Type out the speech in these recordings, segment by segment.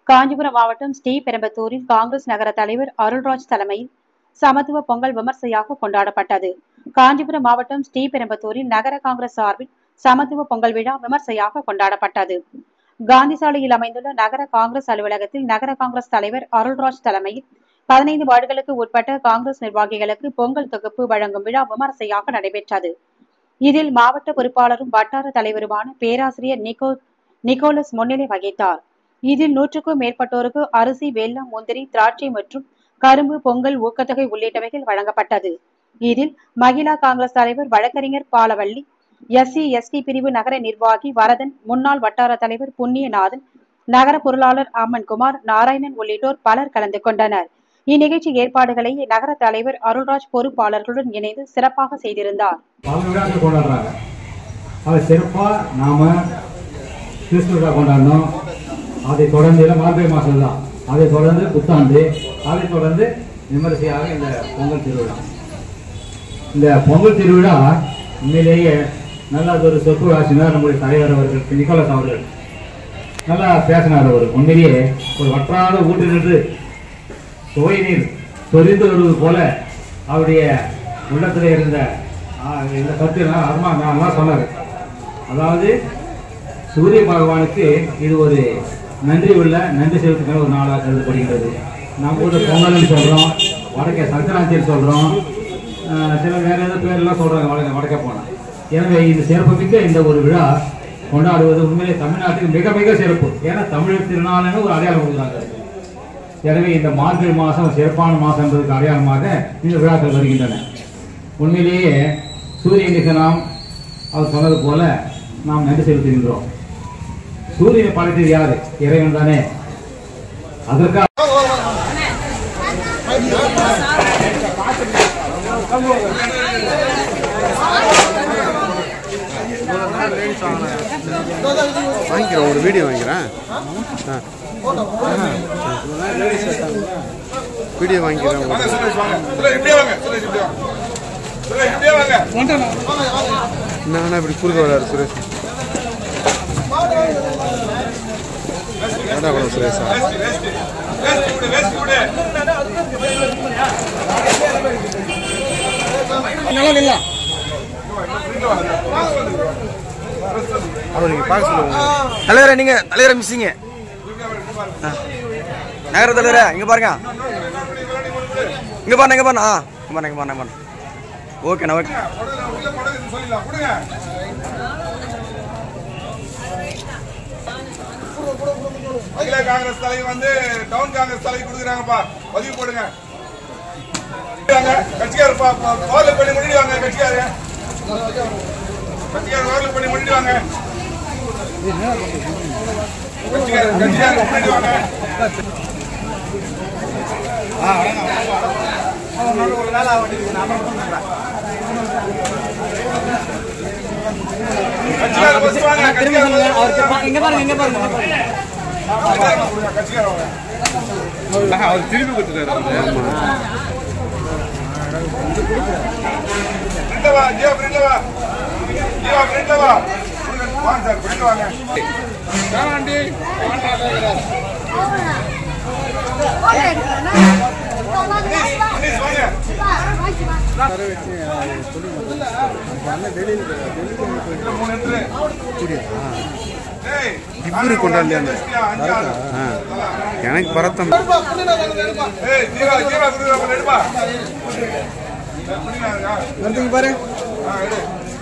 காஞ்சிபுரம் மாவட்டம் ஸ்ரீபெரும்பத்தூரில் காங்கிரஸ் நகர தலைவர் அருள்ராஜ் தலைமையில் சமத்துவ பொங்கல் விமர்சையாக கொண்டாடப்பட்டது காஞ்சிபுரம் மாவட்டம் ஸ்ரீபெரும்பத்தூரில் நகர காங்கிரஸ் சார்பில் சமத்துவ பொங்கல் விழா விமர்சையாக கொண்டாடப்பட்டது காந்தி சாலையில் அமைந்துள்ள நகர காங்கிரஸ் அலுவலகத்தில் நகர காங்கிரஸ் தலைவர் அருள்ராஜ் தலைமையில் பதினைந்து வார்டுகளுக்கு உட்பட்ட காங்கிரஸ் நிர்வாகிகளுக்கு பொங்கல் தொகுப்பு வழங்கும் விழா விமர்சையாக நடைபெற்றது இதில் மாவட்ட பொறுப்பாளரும் வட்டார தலைவருமான பேராசிரியர் நிக்கோ நிக்கோலஸ் முன்னிலை வகித்தார் இதில் நூற்றுக்கும் மேற்பட்டோருக்கு அரிசி வெல்லம் முந்திரி திராட்சை மற்றும் கரும்பு பொங்கல் ஊக்கத்தொகை உள்ளிட்டவைகள் வழங்கப்பட்டது இதில் மகிழா காங்கிரஸ் தலைவர் வழக்கறிஞர் பாலவள்ளி எஸ்சி எஸ்டி பிரிவு நகர நிர்வாகி வரதன் முன்னாள் வட்டார தலைவர் புண்ணியநாதன் நகர பொருளாளர் அம்மன்குமார் நாராயணன் உள்ளிட்டோர் பலர் கலந்து கொண்டனர் இந்நிகழ்ச்சி ஏற்பாடுகளை நகர தலைவர் அருள்ராஜ் பொறுப்பாளர்களுடன் இணைந்து சிறப்பாக செய்திருந்தார் பல விழாக்கள் கொண்டாடுறாங்க அதை சிறப்பாக நாம் கிறிஸ்து விழா கொண்டாடணும் அதை தொடர்ந்து இல்லை மார்கழி மாதம் தான் அதை தொடர்ந்து புத்தாண்டு அதை தொடர்ந்து விமரிசையாக இந்த பொங்கல் திருவிழா இந்த பொங்கல் திருவிழா உண்மையிலேயே நல்ல ஒரு சொற்பு ஆசிரியர் நம்முடைய தலைவர் அவர்கள் நிக்கோலஸ் அவர்கள் நல்லா பேசினார் அவர் உண்மையிலேயே ஒரு வற்றாத ஊற்றினின்று சுவை நீர் சொரிந்து வருவது போல அவருடைய உள்ளத்தில் இருந்த ஆ, இந்த கருத்து எல்லாம் அருமா நல்லா சொன்னார் அதாவது சூரிய பகவானுக்கு இது ஒரு நன்றி உள்ள நன்றி செலுத்துக்கிற ஒரு நாளாக கருதப்படுகிறது நம்ம ஊரில் பொங்கல்னு சொல்கிறோம் வடக்கே சங்கராந்தின்னு சொல்கிறோம் சில வேற ஏதோ பேர்லாம் சொல்கிறாங்க வடக்க வடக்கே போனால் எனவே இந்த சிறப்புமிக்க இந்த ஒரு விழா கொண்டாடுவது உண்மையிலே தமிழ்நாட்டுக்கு மிக மிக சிறப்பு ஏன்னா தமிழர் திருநாள்னு ஒரு அடையாளம் கொடுக்குறாங்க எனவே இந்த மார்கழி மாதம் சிறப்பான மாதம் என்பதற்கு அடையாளமாக இந்த விழாக்கள் வருகின்றன உண்மையிலேயே சூரியனுக்கு நாம் அவர் சொன்னது போல நாம் நன்றி செலுத்துகின்றோம் சூரியனை படைத்தது யாரு இறைவன் தானே அதற்காக வாங்கிக்கிறேன் ஒரு வீடியோ வாங்கிக்கிறேன் ஆ வீடியோ வாங்கிக்கிறேன் ஒரு- வாங்க சுரேஷ் வாங்க சுரேஷ் இப்படியே வாங்க சுரேஷ் இப்படியே வாங்க சுரேஷ் இப்படியே வாங்க என்னண்ணா இப்படி குறுக்க வராரு சுரேஷ் ஏடா கூட சுரேஷா வேஸ்ட் வேஸ்ட் வேஸ்ட் விடு வேஸ்ட் விடு அப்புறம் நீங்கள் பார்க்க சொல்லுங்க தலைவரே நீங்க தலைவரை மிஸ்ஸிங்க நகர தலைவரே இங்க பாருங்க இங்க பாருங்க இங்க பாருங்க ஆ இங்க பாருங்க இங்க பாருங்க இங்க பாருங்க ஓகேண்ணா ஓகே உடனே உள்ள படகு சொல்லிடலாம் கொடுங்க அகில காங்கிரஸ் தலை வந்து டவுன் காங்கிரஸ் தலை கொடுக்குறாங்கப்பா பதிவு போடுங்க வாங்க, கட்சிக்காரர் பா- பா- ஓரல் பண்ணி முன்னாடி வாங்க கட்சிக்காரர் கட்சிக்காரர் ஓரல் பண்ணி முன்னாடி வாங்க கட்சிக்காரர் கட்சிக்காரர் முன்னாடி வாங்க கட்சிக்காரர் first வாங்க கட்சிக்காரர் முதல்ல வாங்க. இங்க பாருங்க இங்க பாருங்க கட்சிக்காரர் வாங்க அவர் திருப்பி கொடுத்துட்டாரு ஃப்ரெண்ட்ல வா ஜீவா ஃப்ரெண்ட்ல வா ஜீவா ஃப்ரெண்ட்ல வா வாங்க சார் ஃப்ரெண்ட்ல வாங்க வேணாண்டி வாங்க இதுல மூணு இடத்துல ஏய், இவரு கொண்டாடலையா அந்த? அஞ்சு ஆளு. ஆ எனக்கு பரத்தம் ஏய், ஜீவா ஜீவா கொடுக்குறப்ப எடுப்பா வந்துங்க பாரு ஆ, எடு.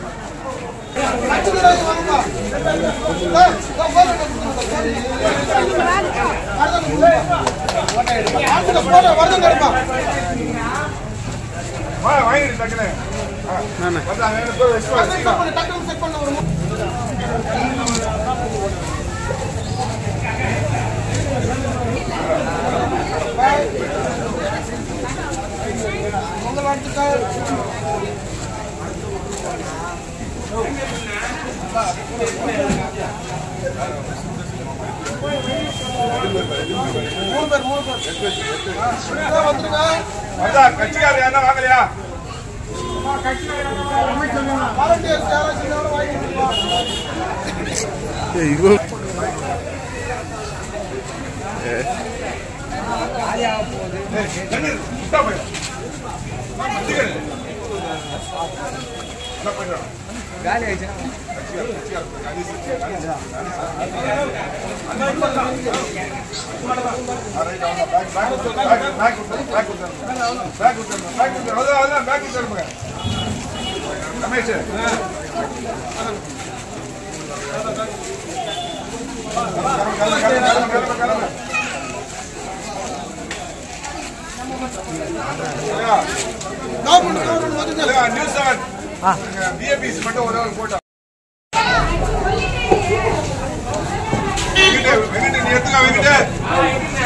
வா வாங்கிடு டக்குனு ஆ, நானே வந்து அங்க இருந்து போய் வச்சுட்டு வா, சீக்கிரம். வந்தா கட்சிக்காரர் யாருன்னா வாங்கலையா ஏய், இவ்வளோ தண்ணி விட்டா போயிடும் வச்சுக்கோங்க. நல்லா போயிடும். Alright, அவ்வளவுதான். Back, back கொடுத்துருங்க. Back, back கொடுத்துருங்க. Back கொடுத்துருங்க. Back கொடுத்துருங்க. Back கொடுத்துருங்க. அதான், அதான், back கொடுத்துருங்க. ரமேஷ் கிளம்பு, கிளம்பு, கிளம்பு, கிளம்பு, கிளம்பு. இல்லையா, நியூஸ் செவன். VAPs மட்டும் ஒரே ஒரு photo. வெங்கட், வெங்கட், நீ எடுத்துக்க, வெங்கட்.